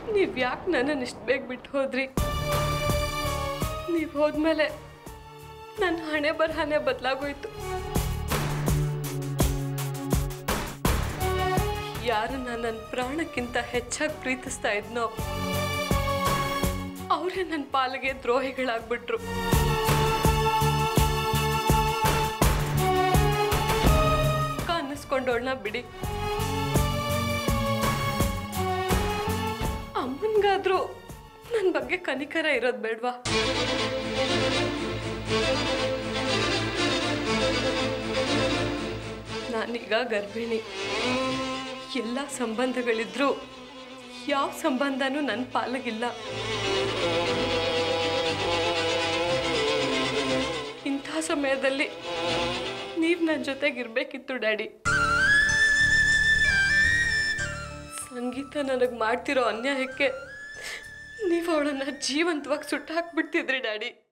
ನೀವು ಯಾಕೆ ನನ್ನನ್ನು ಇಷ್ಟು ಬೇಗ ಬಿಟ್ಟು ಹೋದ್ರಿ ನೀವು ಹೋದ್ಮೇಲೆ ನನ್ನ ಹಣೆ ಬರಹನೆ ಬದಲಾಗೋಯ್ತು ಯಾರನ್ನ ನನ್ನ ಪ್ರಾಣಕ್ಕಿಂತ ಹೆಚ್ಚಾಗಿ ಪ್ರೀತಿಸ್ತಾ ಇದ್ನೋ ಅವರೇ ನನ್ನ ಪಾಲಿಗೆ ದ್ರೋಹಿಗಳಾಗ್ಬಿಟ್ರು ಅನ್ನಿಸ್ಕೊಂಡವಳನ್ನ ಬಿಡಿ ಅಮ್ಮನ್ಗಾದ್ರೂ ನನ್ನ ಬಗ್ಗೆ ಕನಿಕರ ಇರೋದು ಬೇಡ್ವಾ ನಾನೀಗ ಗರ್ಭಿಣಿ ಎಲ್ಲ ಸಂಬಂಧಗಳಿದ್ರೂ ಯಾವ ಸಂಬಂಧನೂ ನನ್ನ ಪಾಲಿಗಿಲ್ಲ ಇಂಥ ಸಮಯದಲ್ಲಿ ನೀವು ನನ್ನ ಜೊತೆಗಿರ್ಬೇಕಿತ್ತು ಡ್ಯಾಡಿ ಸಂಗೀತ ನನಗೆ ಮಾಡ್ತಿರೋ ಅನ್ಯಾಯಕ್ಕೆ ನೀವು ಅವಳನ್ನ ಜೀವಂತವಾಗಿ ಸುಟ್ಟು ಹಾಕ್ಬಿಡ್ತಿದ್ರಿ ಡ್ಯಾಡಿ